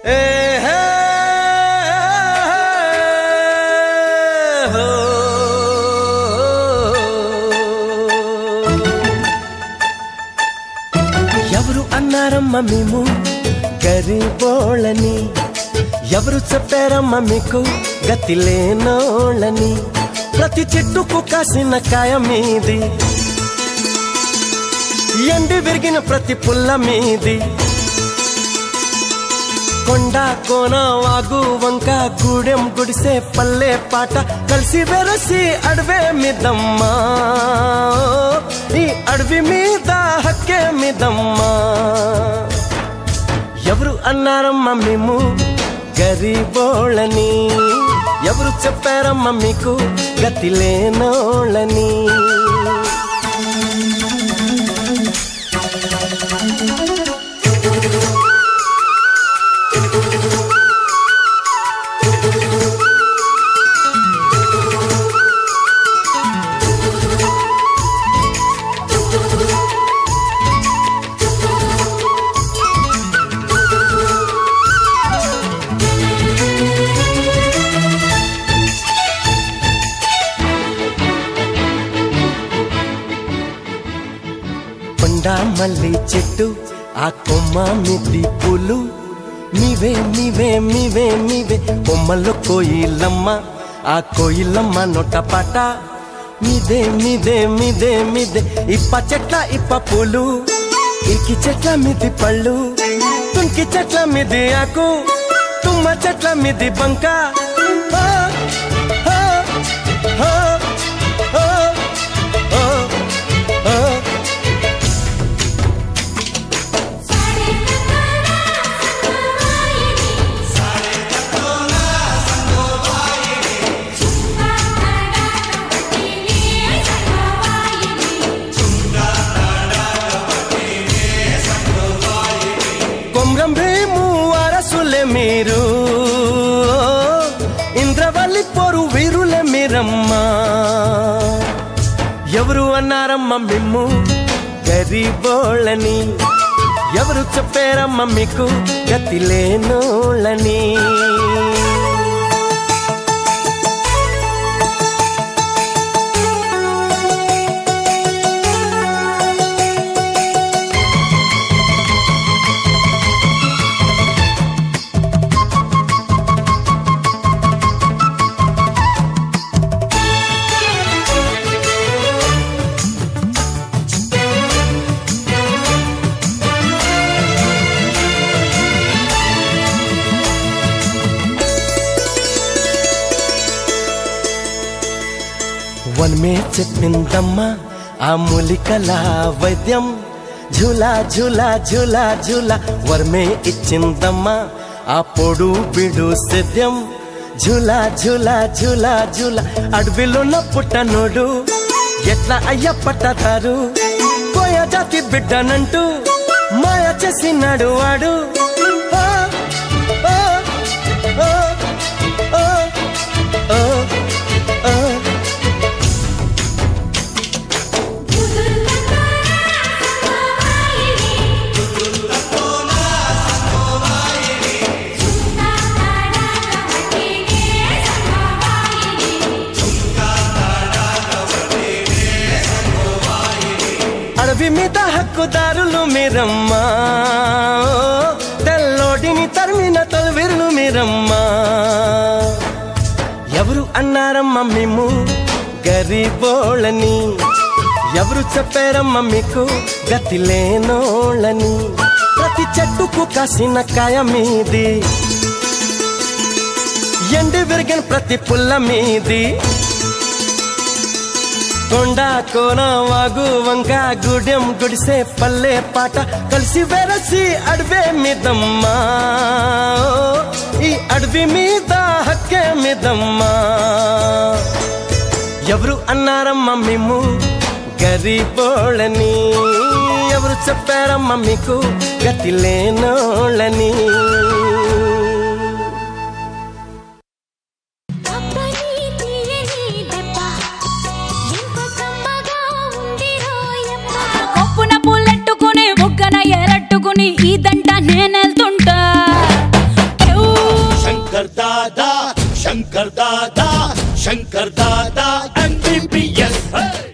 ఏ హే హో. ఎవరు అన్నారమ్మా మేము గరీబోళ్ళని ఎవరు చెప్పారమ్మా మీకు గతి లేనోళ్ళని ప్రతి చెట్టుకు కాసిన కాయ మీది ఎండి విరిగిన ప్రతి పుల్ల మీది కొండ కోన వాగు వంక గూడెం గుడిసే పల్లె పాట కలిసి వెరసి అడవే మిదమ్మా ఈ అడవి మీద హక్కే మిదమ్మా ఎవరు అన్నారమ్మా మేము గరీబోళ్ళని ఎవరు చెప్పారమ్మా మీకు గతి లేనోళ్ళని కొండ మల్లి చెట్టు ఆ కొమ్మ మిద్ది పూలు మీవే మీవే మీవే మీవే కొమ్మల్లో కోయిలమ్మ ఆ కోయిలమ్మ నొట్ట పాట మీదే మీదే మీదే మీదే ఇప్ప చెట్ల ఇప్ప పూలు ఇరికి చెట్ల మిది పళ్ళు తుంకి చెట్ల మిది ఆకు తుమ్మ చెట్ల మిది బంక ఆ, ఆ, ఆ, ఆ, ఆ, ఆ. కొమ్రం భీము అరసులే మీరు ఇంద్రవల్లి పొరు వీరులే మీరమ్మా ఎవరు అన్నారమ్మ మిమ్ము గరీబోళ్ళని ఎవరు చెప్పారమ్మ మీకు గతి లేనోళ్ళని వన్మే చెప్పిందమ్మా ఆ మూలికల వైద్యం ఝులా ఝులా ఝులా ఝులా వర్మే ఇచ్చిందమ్మా ఆ పొడు బిడు సేద్యం ఝులా ఝులా ఝులా ఝులా అడవిలోన పుట్టనోడు ఎట్లా అయ్య పట్టతారు కోయ జాతి బిడ్డనంటూ మాయ చేసినాడు వాడు ఆ, ఆ, ఆ, ఆ, ఆ, ఆ. అడవి మీద హక్కుదారులు మీరమ్మా తెల్లోడిని తరిమిన తొలవిరులు మీరమ్మా ఎవరు అన్నారమ్మా మేము గరీబోళ్ళని ఎవరు చెప్పారమ్మా మీకు గతి లేనోళ్ళని ప్రతి చెట్టుకు కాసిన కాయ మీది ఎండి విరిగిన ప్రతి పుల్ల మీది కొండ కోన వాగు వంక గుడెం గుడిసే పల్లె పాట కలిసి వెరసి అడవే మిదమ్మా ఈ అడవి మీద హక్కే మిదమ్మా ఎవరు అన్నారమ్మా మేము గరీబోళ్ళని ఎవరు చెప్పారమ్మా మీకు గతి లేనోళ్ళని అబ్బని తీయని దెబ్బ ఎంత కమ్మగా ఉంది రోయమ్మ కొప్పున పుల్లెట్టుకుని బుగ్గన ఎరట్టుకుని ఇదంట నేనెళ్తుంటా దాదా శంకర్ దాదా శంకర్ దాదా